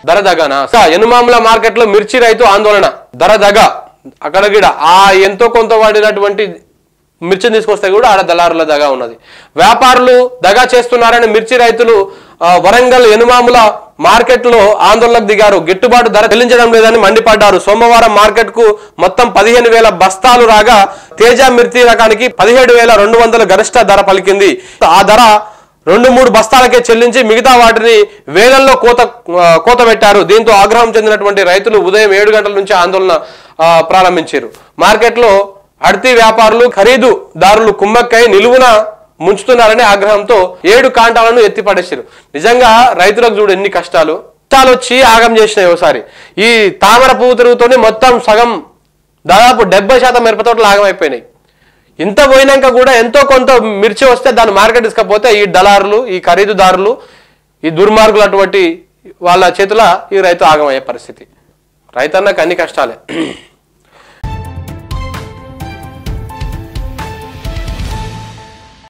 ధర దగనా స- ఎనుమాముల మార్కెట్ లో మిర్చి రైతు ఆందోళన ధర దగ అక్కడ గిడ ఆ ఎంతో కొంత వాడినటువంటి మిర్చిని తీసుకొస్తే కూడా ఆడ దళారుల దగా ఉన్నది వ్యాపారులు దగా చేస్తున్నారని మిర్చి రైతులు ఆ, వరంగల్ ఎనుమాముల మార్కెట్ లో ఆందోళనకు దిగారు గిట్టుబాటు ధర చెల్లించడం లేదని మండిపడ్డారు సోమవారం మార్కెట్ కు మొత్తం పదిహేను వేల బస్తాలు రాగా తేజ మిర్చి రకానికి పదిహేడు వేల రెండు వందల గరిష్ట ధర పలికింది ఆ ధర రెండు మూడు బస్తాలకే చెల్లించి మిగతా వాటిని వేలల్లో కోత ఆ, కోత పెట్టారు దీంతో ఆగ్రహం చెందినటువంటి రైతులు ఉదయం ఏడు గంటల నుంచి ఆందోళన ఆ, ప్రారంభించారు మార్కెట్లో అడితి వ్యాపారులు ఖరీదుదారులు కుమ్మక్కై నిలువున ముంచుతున్నారనే ఆగ్రహంతో ఏడు కాంటాలను ఎత్తిపడేసారు నిజంగా రైతులకు చూడు ఎన్ని కష్టాలు కష్టాలు వచ్చి ఆగం చేసినాయి ఒకసారి ఈ తామర పువ్వు తిరుగుతూనే మొత్తం సగం దాదాపు డెబ్బై శాతం మిరపతోటలు ఆగమైపోయినాయి ఇంత పోయినాక కూడా ఎంతో కొంత మిర్చి వస్తే దాన్ని మార్కెట్ తీసుకపోతే ఈ దళారులు ఈ ఖరీదుదారులు ఈ దుర్మార్గులు అటువంటి వాళ్ళ చేతుల ఈ రైతు ఆగమయ్యే పరిస్థితి రైతన్నకు అన్ని కష్టాలే